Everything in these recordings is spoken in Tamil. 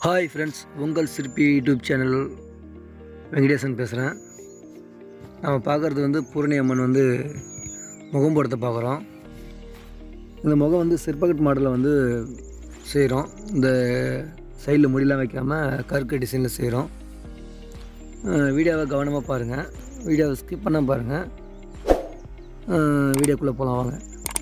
ஹாய் ஃப்ரெண்ட்ஸ் உங்கள் சிற்பி யூடியூப் சேனல் வெங்கடேசன் பேசுகிறேன் நம்ம பார்க்குறது வந்து பூரணி அம்மன் வந்து முகம் போடுறத பார்க்குறோம் இந்த முகம் வந்து சிற்பகட் மாடலில் வந்து செய்கிறோம் இந்த சைடில் முடியெலாம் வைக்காமல் கருக்கு டிசைனில் செய்கிறோம் வீடியோவை கவனமாக பாருங்கள் வீடியோவை ஸ்கிப் பண்ண பாருங்கள் வீடியோக்குள்ளே போகலாம் வாங்க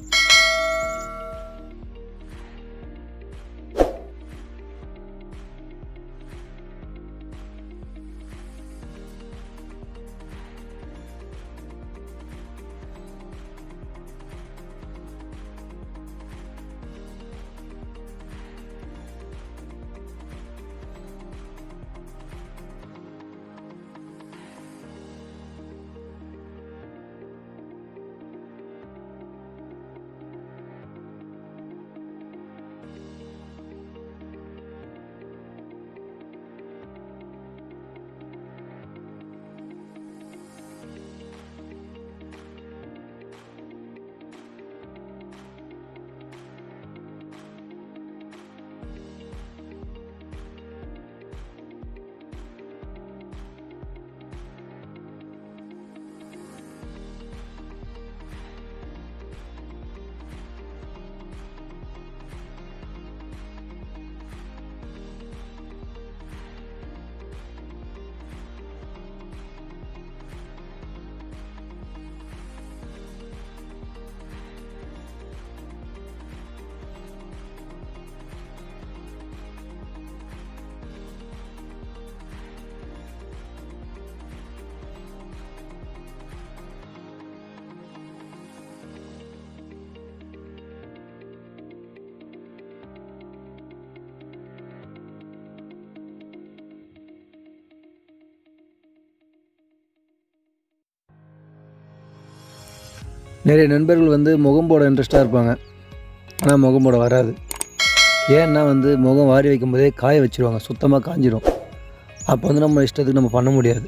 நிறைய நண்பர்கள் வந்து முகம் போட இன்ட்ரெஸ்ட்டாக இருப்பாங்க ஆனால் முகம் போட வராது ஏன்னா வந்து முகம் வாரி வைக்கும்போதே காய வச்சுருவாங்க சுத்தமாக காஞ்சிரும் அப்போ வந்து நம்ம இஷ்டத்துக்கு நம்ம பண்ண முடியாது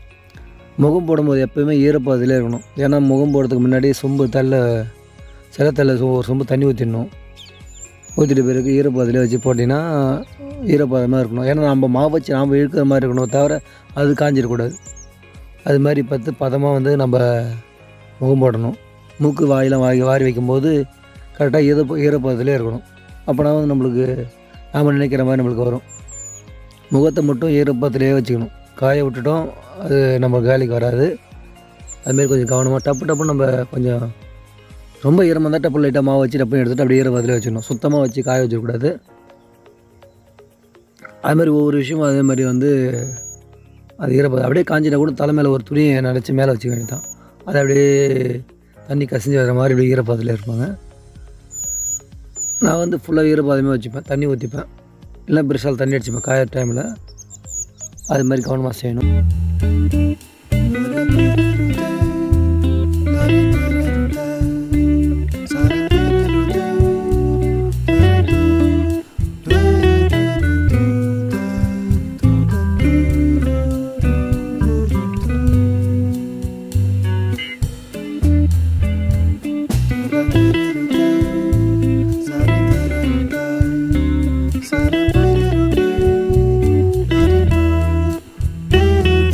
முகம் போடும்போது எப்போயுமே ஈரப்பதத்திலே இருக்கணும் ஏன்னா முகம் போடுறதுக்கு முன்னாடி சொம்பு தள்ள சில தள்ள ஒரு சொம்பு தண்ணி ஊற்றிடணும் ஊற்றிட்ட பிறகு ஈரப்பதத்திலே வச்சு போட்டிங்கன்னா ஈரப்பதமாக இருக்கணும் ஏன்னா நம்ம மாவு வச்சு நாம் இழுக்கிற மாதிரி இருக்கணும் தவிர அது காஞ்சிடக்கூடாது அது மாதிரி பார்த்து பதமாக வந்து நம்ம முகம் போடணும் மூக்கு வாயெல்லாம் வாங்கி வாரி வைக்கும்போது கரெக்டாக ஈர ஈரப்பதத்திலே இருக்கணும் அப்போனா வந்து நம்மளுக்கு நாம் நினைக்கிற மாதிரி நம்மளுக்கு வரும் முகத்தை மட்டும் ஈரப்பதத்திலே வச்சுக்கணும் காய விட்டுட்டோம் அது நம்ம காலிக்கு வராது அதுமாரி கொஞ்சம் கவனமாக டப்பு டப்புன்னு நம்ம கொஞ்சம் ரொம்ப ஈரமாக இருந்தால் டப்பு லைட்டாக மாவு வச்சு டப்புன்னு எடுத்துகிட்டு அப்படியே ஈரப்பதத்திலே வச்சுக்கணும் சுத்தமாக வச்சு காய வச்சிடக்கூடாது அதுமாதிரி ஒவ்வொரு விஷயமும் அதே மாதிரி வந்து அது ஈரப்பதம் அப்படியே காஞ்சிட்டா கூட தலை மேலே ஒரு துணியை நினச்சி மேலே வச்சுக்க வேண்டியதான் அது அப்படியே தண்ணி கசிஞ்சு வர மாதிரி இப்படி ஈரப்பதத்தில் இருப்பாங்க நான் வந்து ஃபுல்லாக ஈரப்பதமே வச்சுப்பேன் தண்ணி ஊற்றிப்பேன் இல்லை பிரஷால் தண்ணி அடிச்சுப்பேன் காய டைமில் அது மாதிரி கவனமாக செய்யணும் Sa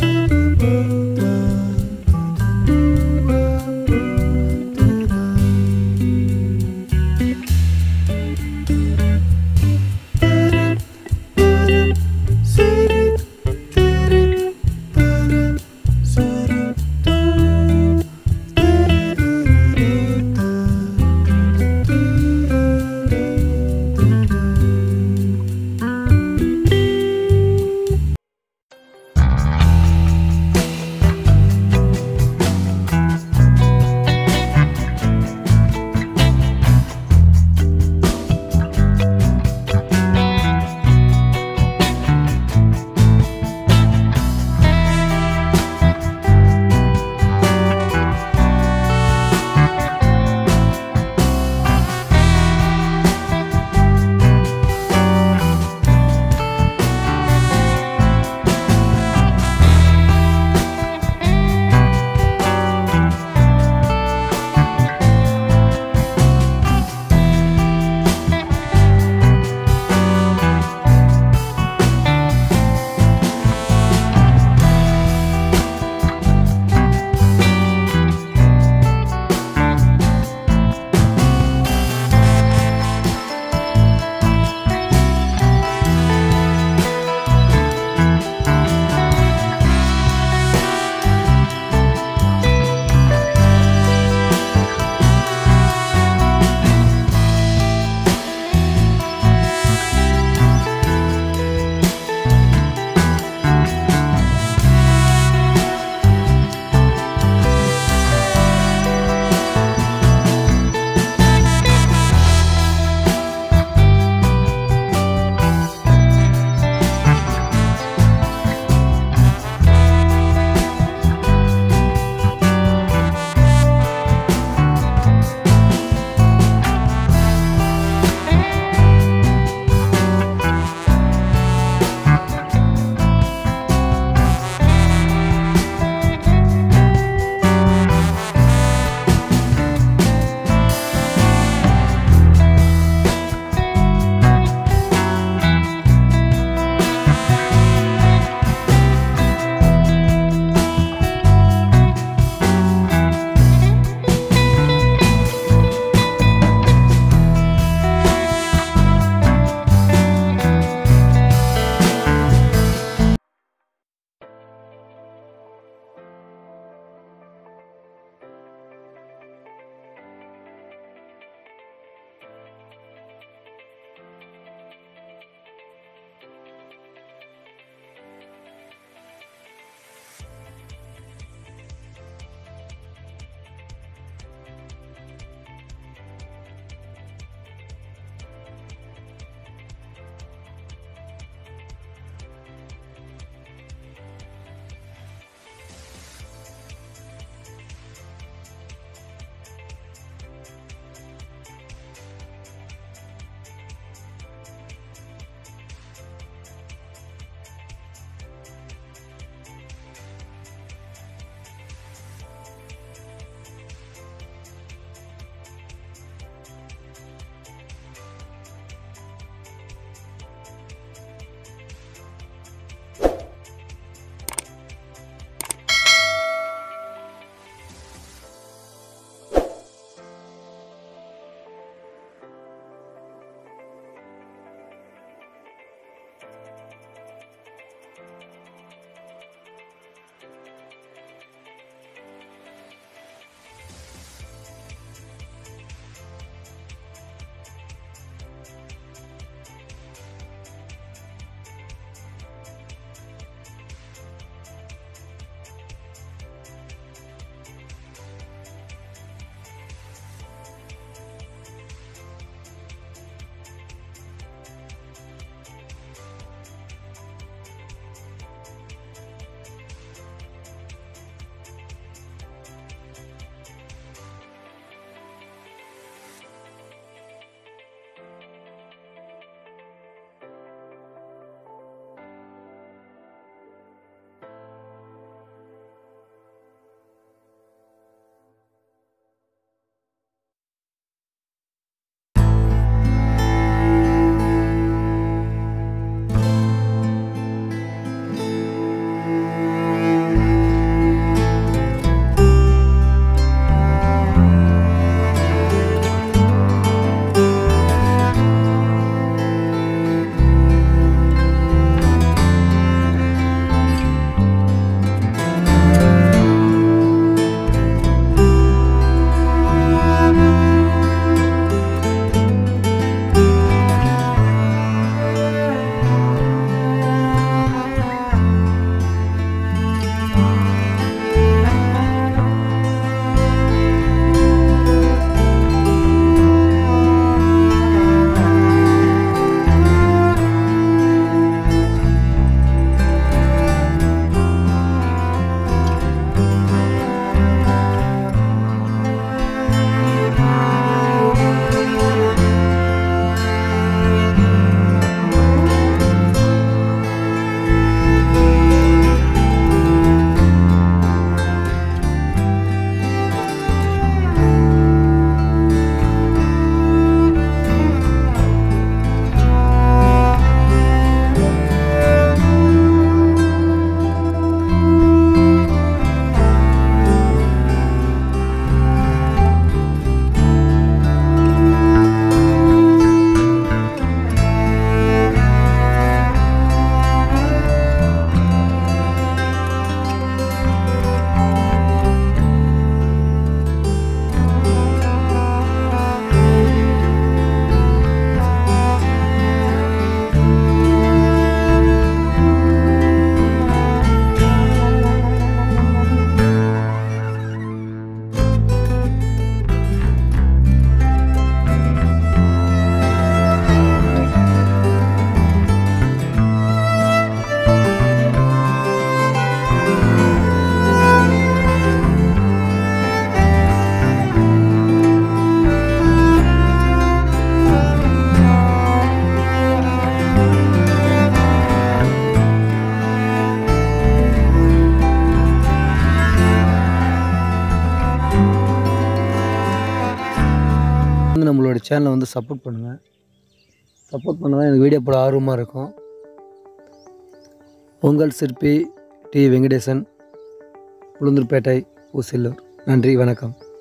சேனலை வந்து சப்போர்ட் பண்ணுங்கள் சப்போர்ட் பண்ண தான் எனக்கு வீடியோ போட ஆர்வமாக இருக்கும் உங்கள் சிற்பி டி வெங்கடேசன் உளுந்தூர்பேட்டை ஊசில்லூர் நன்றி வணக்கம்